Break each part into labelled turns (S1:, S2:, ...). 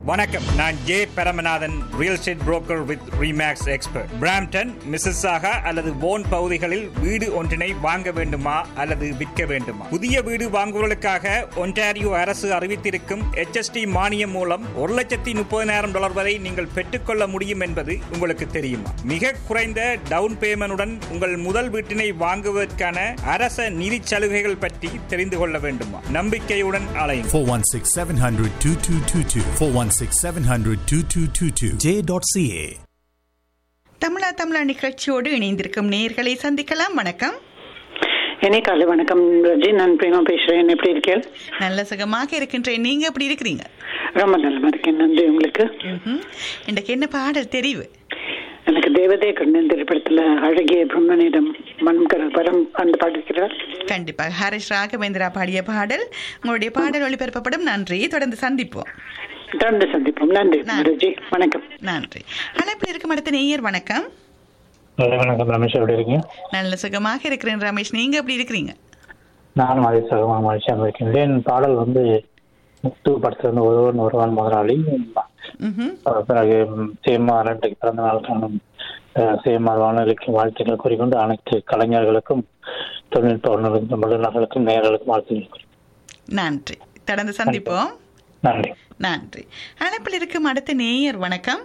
S1: வணக்கம் நான் J Paramanathan real estate broker with Remax expert Brampton Mississauga அல்லது போன் பகுதிகளில் வீடு ஒன்றினை வாங்க வேண்டுமா அல்லது விற்க வேண்டுமா புதிய வீடு வாங்குவதற்காக ஒன்டாரியோ அரசு அறிவித்திருக்கும் HST மானியம் மூலம் ஒரு லட்சத்தி முப்பதினாயிரம் டாலர் வரை நீங்கள் பெற்றுக்கொள்ள முடியும் என்பது உங்களுக்கு தெரியுமா மிக குறைந்த டவுன் பேமெண்டுடன் உங்கள் முதல் வீட்டினை வாங்குவதற்கான அரச நிதி சலுகைகள் பற்றி தெரிந்து கொள்ள வேண்டுமா நம்பிக்கையுடன் அலையும்
S2: 416 700 2222. 416 700 2222. J.ca.
S3: தமிழா தமிழா நிகழ்ச்சியோடு இணைந்திருக்கும் நேயர்களை சந்திக்கலாம் வணக்கம்
S4: என்னை காலை வணக்கம் ரஜி நான் பிரேமா பேசுறேன் எப்படி இருக்கேன்
S3: நல்ல சுகமாக இருக்கின்றேன் நீங்க எப்படி இருக்கிறீங்க
S4: ரொம்ப நல்லமா இருக்கேன் நன்றி உங்களுக்கு
S3: ம்ஹும். இன்றைக்கு என்ன பாடல் தெரிவு
S4: எனக்கு தேவதே கண்ணன் திரைப்படத்துல அழகிய பிரம்மனிடம் மண்கர பரம் அந்த பாட்டு இருக்கிறார்
S3: கண்டிப்பாக ஹரிஷ் ராகவேந்திரா பாடிய பாடல் உங்களுடைய பாடல் ஒளிபரப்பப்படும் நன்றி தொடர்ந்து சந்திப்போம்
S4: தொடர்ந்து சந்திப்போம் நன்றி
S3: நன்றி.
S4: ரஜி வணக்கம்
S3: நன்றி அழைப்பில் இருக்கும் அடுத்த நேயர் வணக்கம்
S5: வணக்கம் ரமேஷ் எப்படி இருக்கீங்க
S3: நல்ல சுகமாக இருக்கிறேன் ரமேஷ் நீங்க எப்படி இருக்கிறீங்க
S5: நானும் அதே சுகமாக மகிழ்ச்சியாக இருக்கின்றேன் பாடல் வந்து முத்து படத்துல இருந்து ஒருவன் ஒருவன் முதலாளி
S3: ம்ஹும்.
S5: அஹ் பிறகு சேமார் இன்றைக்கு பிறந்த நாள் காணும் சேமார் வானொலிக்கு வாழ்த்துக்கள் கூறிக்கொண்டு அனைத்து கலைஞர்களுக்கும் தொழில்நுட்ப வல்லுநர்களுக்கும் வல்லுநர்களுக்கும் நேயர்களுக்கும் வாழ்த்துக்கள் கூறி
S3: நன்றி தொடர்ந்து சந்திப்போம்
S5: நன்றி
S3: நன்றி அழைப்பில் இருக்கும் அடுத்த நேயர் வணக்கம்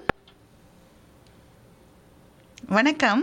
S3: வணக்கம்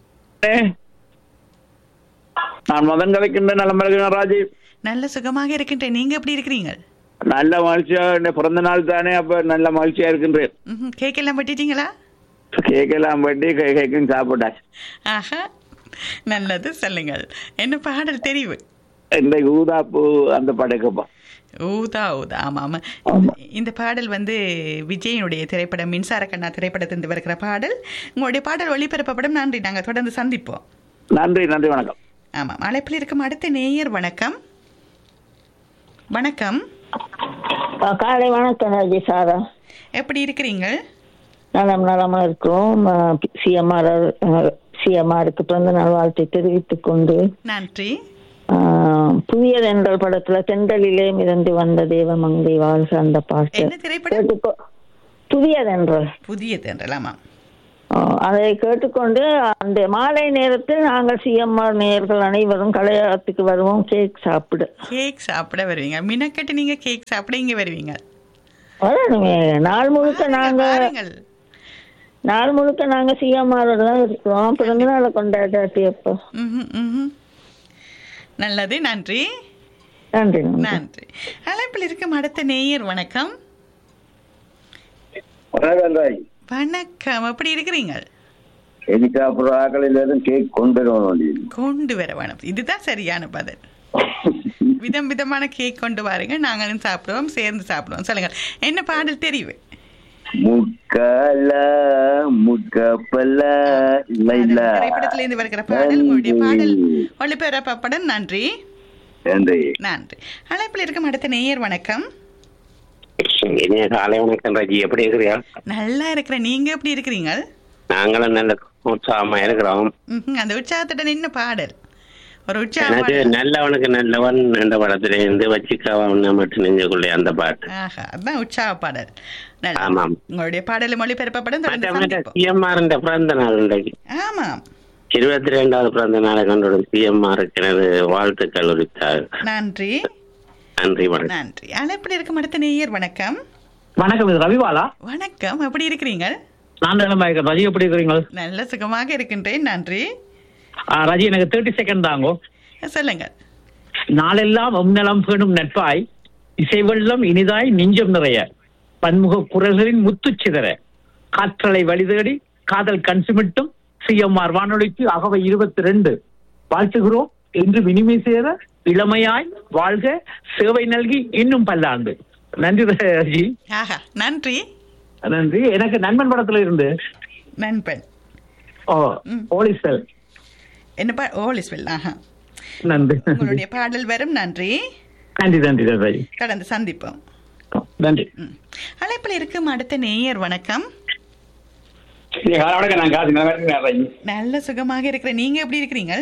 S6: நான் மதன் கதைக்கின்ற நலம் இருக்கிறேன் ராஜீவ்
S3: நல்ல சுகமாக இருக்கின்றேன் நீங்க எப்படி இருக்கிறீங்க
S6: நல்ல மகிழ்ச்சியா இந்த பிறந்த நாள் தானே அப்ப நல்ல மகிழ்ச்சியா இருக்கின்றேன்
S3: ம்ஹும். கேக் எல்லாம் வெட்டிட்டீங்களா
S6: கேக்கெல்லாம் பட்டி கை கைக்கும் சாப்பிட்டாச்சு
S3: ஆஹா நல்லது சொல்லுங்கள் என்ன பாடல் தெரிவு
S6: இன்றைக்கு ஊதாப்பு அந்த படைக்கப்பா
S3: ஊதா ஊதா ஆமா ஆமா
S6: ஆமா.
S3: இந்த பாடல் வந்து விஜயனுடைய திரைப்படம் மின்சார கண்ணா திரைப்படத்திலிருந்து வருகிற பாடல் உங்களுடைய பாடல் ஒளிபரப்பப்படும் நன்றி நாங்கள் தொடர்ந்து சந்திப்போம்
S6: நன்றி நன்றி வணக்கம்
S3: ஆமாம் அழைப்பில் இருக்கும் அடுத்த நேயர் வணக்கம் வணக்கம்
S7: காலை வணக்கம் ராஜி சாரா
S3: எப்படி இருக்கிறீங்க
S7: நலம் நலமா இருக்கிறோம் சிஎம்ஆர் சிஎம்ஆருக்கு பிறந்த நாள் வாழ்த்தை தெரிவித்துக் கொண்டு
S3: நன்றி
S7: ஆஹ், புதியதென்றல் படத்துல தென்றலிலே மிதந்து வந்த தேவமங்கை வாழ்க அந்த பாட்டு
S3: என்ன திரைப்படம்
S7: கேட்டுக்கோ புதியதென்றல்
S3: புதிய தென்றல் ஆமாம்
S7: ஆஹ், அதை கேட்டுக்கொண்டு அந்த மாலை நேரத்தில் நாங்கள் சிஎம்ஆர் நேயர்கள் அனைவரும் கலையகத்துக்கு வருவோம் கேக் சாப்பிட
S3: கேக் சாப்பிட வருவீங்க மினக்கட்டு நீங்க கேக் சாப்பிட இங்க வருவீங்க
S7: வரணுமே நாள் முழுக்க நாங்க
S3: பாருங்கள்
S7: நாள் முழுக்க நாங்க சிஎம்ஆரோட தான் இருக்கிறோம் பிறந்த நாளை கொண்டாடாட்டி அப்போ
S3: ம்ஹும், ம்ஹும். நல்லது நன்றி
S7: நன்றி நன்றி
S3: நன்றி அழைப்பில் இருக்கும் அடுத்த நேயர் வணக்கம்
S6: வணக்கம் ராஜ்
S3: வணக்கம் எப்படி இருக்கிறீங்க
S6: எனக்கு அப்புறம் ஆக்களில் எதுவும் கேக் கொண்டு வரணும்
S3: கொண்டு வர வேணும் இதுதான் சரியான பதில் விதம் விதமான கேக் கொண்டு வாருங்க நாங்களும் சாப்பிடுவோம் சேர்ந்து சாப்பிடுவோம் சொல்லுங்க என்ன பாடல் தெரிவு
S6: முக்கால முக்கப்பல
S3: திரைப்படத்துல இருந்து வருகிற பாடல் உங்களுடைய பாடல் ஒளிபரப்பப்படும் நன்றி
S6: நன்றி
S3: நன்றி அழைப்பில் இருக்கும் அடுத்த நேயர் வணக்கம்
S8: இனிய காலை வணக்கம் ராஜி எப்படி இருக்கிறியா
S3: நல்லா இருக்கிறேன் நீங்க எப்படி இருக்கிறீங்க
S8: நாங்களும் நல்ல உற்சாகமா இருக்கிறோம்
S3: ம்ஹும், அந்த உற்சாகத்துடன் என்ன பாடல் ஒரு
S8: எனக்கு
S3: உற்சாகம்
S8: நல்லவனுக்கு நல்லவன் என்ற படத்துல இருந்து வச்சிக்காவன் மட்டும் நெஞ்சுக்குள்ளே அந்த பாட்டு
S3: ஆஹா அதான் உற்சாக பாடல் நல்லது.
S8: ஆமாம்.
S3: உங்களுடைய பாடலும் ஒளிபரப்பப்படும்
S8: மற்ற
S3: தொடர்ந்து
S8: மற்ற
S3: சந்திப்போம்.
S8: சிஎம்ஆர் பிறந்த நாள் இன்றைக்கு
S3: ஆமாம்
S8: இருபத்தி ரெண்டாவது பிறந்த நாளை கொண்டுடன் சிஎம்ஆருக்கு எனது வாழ்த்துக்கள் உரித்தார்
S3: நன்றி
S8: நன்றி வணக்கம்
S3: நன்றி அழைப்பில் இருக்கும் அடுத்த நேயர் வணக்கம்
S5: வணக்கம் இது ரவிபாலா
S3: வணக்கம் எப்படி இருக்கிறீங்க
S5: நான் நிலமா இருக்கேன் ரஜி எப்படி இருக்கிறீங்க
S3: நல்ல சுகமாக இருக்கின்றேன் நன்றி
S5: ஆ, ரஜி எனக்கு தேர்ட்டி செகண்ட் தாங்கோ
S3: சொல்லுங்க
S5: நாளெல்லாம் எம்நலம் பேணும் நட்பாய் இசை வெள்ளம் இனிதாய் நெஞ்சம் நிறைய பன்முக குரல்களின் முத்துச் சிதற காற்றலை வழிதேடி காதல் கண் சிமிட்டும் சிஎம்ஆர் வானொலிக்கு அகவை இருபத்தி ரெண்டு வாழ்த்துகிறோம் என்று இனிமை சேர இளமையாய் வாழ்க சேவை நல்கி இன்னும் பல்லாண்டு நன்றி ரஜி
S3: ஆஹா நன்றி
S5: நன்றி எனக்கு நண்பன் படத்துல இருந்து
S3: நண்பன்
S5: ஓ போலீஸ்கள்
S3: என்ன பா ஓலிஸ்வெல் ஆஹா
S5: நன்றி
S3: உங்களுடைய பாடல் வரும் நன்றி
S5: நன்றி நன்றி ரஜி
S3: கடந்து சந்திப்போம்
S5: நன்றி
S3: ம். அழைப்பில் இருக்கும் அடுத்த நேயர் வணக்கம்
S6: வணக்கம் நான் காசு நல்லா இருக்கேன் ராஜி
S3: நல்ல சுகமாக இருக்கிறேன் நீங்க எப்படி இருக்கிறீங்க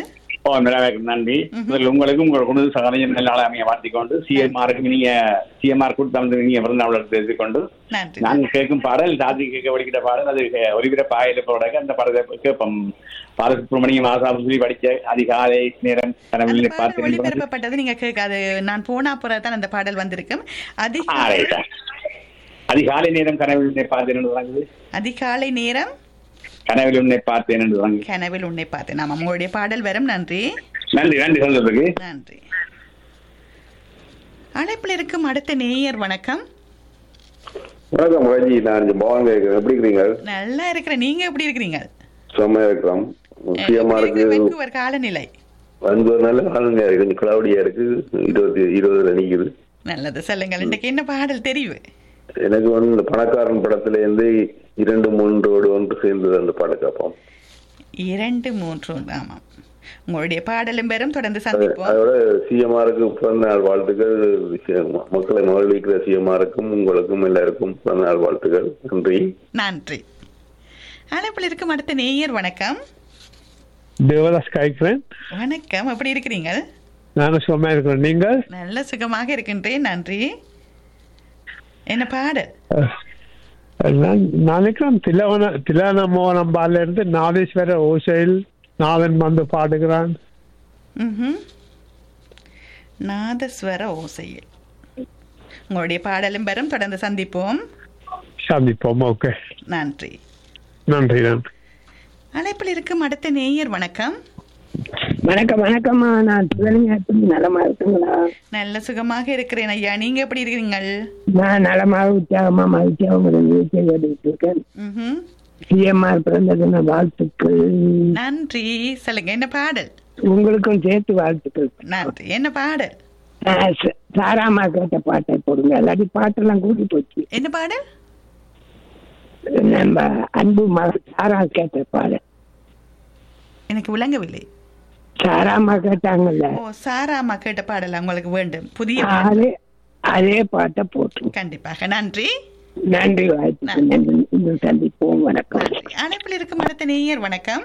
S6: ஓ நல்லா இருக்கு நன்றி முதல்ல உங்களுக்கும் உங்கள் குடும்ப சகலையும் நல்ல அமைய வாழ்த்திக்கொண்டு சிஎம்ஆருக்கு நீங்க சிஎம்ஆர் கூட்டம் நீங்க பிறந்த நாள் தெரிவித்துக் கொண்டு
S3: நன்றி
S6: நாங்க கேட்கும் பாடல் ராத்திரி கேட்க வடிக்கிட்ட பாடல் அது ஒலிபரப்பு ஆயில போட அந்த பாடலை கேட்போம் பாலசுப்ரமணியம் ஆசாபுரி படிச்ச அதிகாலை நேரம்
S3: அந்த
S6: கனவில்
S3: பாடல்
S6: பார்த்து
S3: ஒளிபரப்பப்பட்டது நீங்க கேட்காது நான் போனா தான் அந்த பாடல் வந்திருக்கும் அதிக
S6: ஆ, right ஆ. அதிகாலை நேரம் கனவில் உன்னை பார்த்தேன் என்று தொடங்குது
S3: அதிகாலை நேரம்
S6: கனவில் உன்னை பார்த்தேன் என்று தொடங்குது
S3: கனவில் உன்னை பார்த்தேன் ஆமாம் உங்களுடைய பாடல் வரும் நன்றி
S6: நன்றி நன்றி சொல்றதுக்கு
S3: நன்றி அழைப்பில் இருக்கும் அடுத்த நேயர் வணக்கம்
S9: வணக்கம் ரஜி நான் இங்க பவான் கேட்கிறேன் எப்படி இருக்கிறீங்க
S3: நல்லா இருக்கிறேன் நீங்க எப்படி இருக்கிறீங்க
S9: செம்மையா இருக்கிறோம் முக்கியமா இருக்கு
S3: வெங்குவர் காலநிலை
S9: வந்து ஒரு நல்ல காலங்க இருக்கு கொஞ்சம் கிளவுடியா இருக்கு இருபது இருபதுல நிக்குது
S3: நல்லது சொல்லுங்கள் இன்றைக்கு என்ன பாடல் தெரிவு
S9: எனக்கு வந்து இந்த பணக்காரன் படத்துல இருந்து இரண்டு மூன்றோடு ஒன்று சேர்ந்தது அந்த பாட்டு கேட்போம்
S3: இரண்டு மூன்று ஒன்று, ஆமாம் உங்களுடைய பாடலும் பெறும் தொடர்ந்து சந்திப்போம்
S9: அதோட சிஎம்ஆருக்கு பிறந்த நாள் வாழ்த்துக்கள் சி- மக்களை மகிழ்விக்கிற சிஎம்ஆருக்கும் உங்களுக்கும் எல்லாருக்கும் பிறந்த நாள் வாழ்த்துக்கள் நன்றி
S3: நன்றி அழைப்பில் இருக்கும் அடுத்த நேயர் வணக்கம்
S10: தேவதாஸ் காய்க்கிறேன்
S3: வணக்கம் எப்படி இருக்கிறீங்க
S10: நானும் சும்மா இருக்கிறேன் நீங்கள்
S3: நல்ல சுகமாக இருக்கின்றேன் நன்றி என்ன பாடல்
S10: நான் நான் நினைக்கிறேன் திலவன திலவன மோகனம் பால இருந்து நாதேஸ்வர ஓசையில் நாதன் வந்து பாடுகிறான்
S3: ம்ஹும். நாதஸ்வர ஓசையில் உங்களுடைய பாடலும் பெறும் தொடர்ந்து சந்திப்போம்
S10: சந்திப்போம் ஓகே
S3: நன்றி
S10: நன்றி நன்றி
S3: அழைப்பில் இருக்கும் அடுத்த நேயர் வணக்கம்
S11: வணக்கம் வணக்கம்மா நான் சிவலிங்க எப்படி நலமா இருக்குங்களா
S3: நல்ல சுகமாக இருக்கிறேன் ஐயா நீங்க எப்படி இருக்கிறீங்கள்
S11: நான் நலமாக உற்சாகமா மகிழ்ச்சியாகவும் இருந்து செய்துட்டு இருக்கேன்
S3: ம்ஹும்.
S11: சிஎம்ஆர் பிறந்த தின வாழ்த்துக்கள்
S3: நன்றி சொல்லுங்க என்ன பாடல்
S11: உங்களுக்கும் சேர்த்து வாழ்த்துக்கள்
S3: நன்றி என்ன பாடல்
S11: ஆஹ் ச- சாராமா கேட்ட பாட்டை போடுங்க இல்லாட்டி பாட்டெல்லாம் கூட்டி போச்சு
S3: என்ன பாடல்
S11: நம்ம அன்பு மகள் சாரா கேட்ட பாடல்
S3: எனக்கு விளங்கவில்லை
S11: சாராமா கேட்டாங்கல்ல
S3: ஓ சாராமா கேட்ட பாடல் உங்களுக்கு வேண்டும் புதிய பாடல்.
S11: அதே அதே பாட்டை போட்டு
S3: கண்டிப்பாக நன்றி
S11: நன்றி வாழ்த்துக்கள் நன்றி இன்னும் சந்திப்போம் வணக்கம்
S3: அழைப்பில் இருக்கும் அடுத்த நேயர் வணக்கம்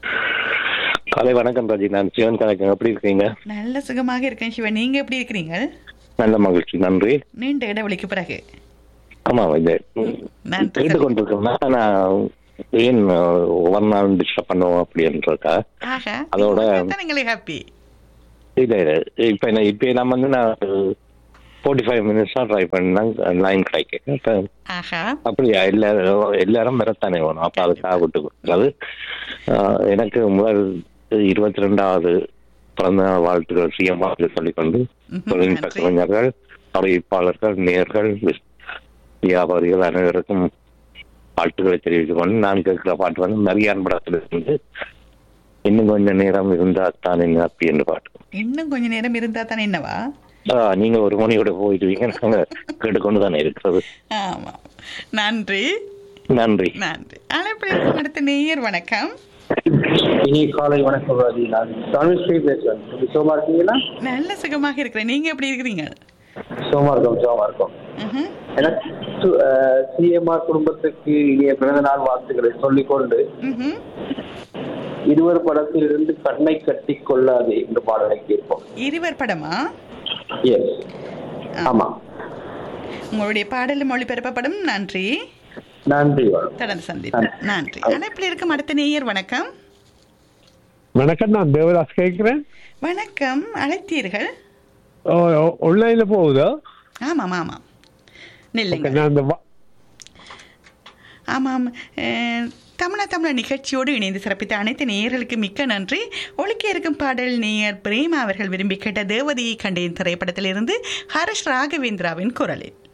S12: காலை வணக்கம் ராஜி நான் சிவன் கணக்கு எப்படி இருக்கீங்க
S3: நல்ல சுகமாக இருக்கேன் சிவன் நீங்க எப்படி இருக்கிறீங்க
S12: நல்ல மகிழ்ச்சி நன்றி
S3: நீண்ட இடைவெளிக்கு பிறகு
S12: ஆமா இது
S3: நன்றி
S12: கேட்டு கொண்டிருக்கோம்னா நான் ஏன் ஒவ்வொரு நாள் டிஸ்டர்ப் பண்ணுவோம் அப்படின்றக்கா
S3: ஆக
S12: அதோட
S3: நீங்களே ஹாப்பி
S12: இல்ல இல்ல இப்ப என்ன இப்ப நான் வந்து நான் ஃபோர்ட்டி ஃபைவ் மினிட்ஸ் தான் ட்ரை பண்ணா லைன் கிடைக்கும் அப்ப
S3: ஆஹா
S12: அப்படியா எல்லாரும் எல்லாரும் வரத்தானே வேணும் அப்ப அதுக்காக விட்டு கொடுக்குறது ஆஹ், எனக்கு முதல் இருபத்தி ரெண்டாவது பிறந்த நாள் வாழ்த்துக்கள் சிஎம்மா சொல்லிக்கொண்டு தொழில்நுட்ப கலைஞர்கள் அறிவிப்பாளர்கள் நேர்கள் வியாபாரிகள் அனைவருக்கும் வாழ்த்துக்களை தெரிவித்துக் கொண்டு நான் கேட்கிற பாட்டு வந்து மரியான் படத்தில் இருந்து இன்னும் கொஞ்சம் நேரம் இருந்தா தான் என்ன அப்படி என்று பாட்டு
S3: இன்னும் கொஞ்ச நேரம் இருந்தா தானே என்னவா
S12: ஆஹ், நீங்க ஒரு மணியோட போயிடுவீங்க நாங்க கேட்டுக்கொண்டு தானே இருக்கிறது
S3: ஆமா நன்றி
S12: நன்றி
S3: நன்றி அழைப்பில் இருக்கும் அடுத்த நேயர் வணக்கம்
S13: இனி காலை வணக்கம் ராஜி நான் தமிழ்ஸ்ரீ பேசுறேன் எப்படி சோமா இருக்கீங்களா
S3: நல்ல சுகமாக இருக்கிறேன் நீங்க எப்படி இருக்கிறீங்க
S13: சோமா இருக்கோம் சோமா இருக்கோம்
S3: ம்ஹும்.
S13: எனக்கு சிஎம்ஆர் குடும்பத்துக்கு இனிய பிறந்த நாள் வாழ்த்துக்களை சொல்லிக்கொண்டு
S3: ம்ஹும்.
S13: இருவர் படத்தில் இருந்து கண்ணை கட்டி கொள்ளாதே என்று பாடலை கேட்போம்
S3: இருவர் படமா
S13: எஸ் ஆமா
S3: உங்களுடைய பாடலும் ஒளிபரப்பப்படும் நன்றி
S13: நன்றி வணக்கம்
S3: தொடர்ந்து சந்திப்போம் நன்றி அழைப்பில் இருக்கும் அடுத்த நேயர் வணக்கம்
S10: வணக்கம் நான் தேவதாஸ் கேட்கிறேன்
S3: வணக்கம் அழைத்தீர்கள்
S10: ஆன்லைன்ல போகுதா
S3: ஆமாம் ஆமாம் நில்லுங்க
S10: நான் இந்த வா-
S3: ஆமாம் அஹ், தமிழா தமிழா நிகழ்ச்சியோடு இணைந்து சிறப்பித்த அனைத்து நேயர்களுக்கு மிக்க நன்றி ஒழிக்க இருக்கும் பாடல் நேயர் பிரேமா அவர்கள் விரும்பி கேட்ட தேவதையை கண்டேன் திரைப்படத்திலிருந்து ஹரிஷ் ராகவேந்திராவின் குரலில்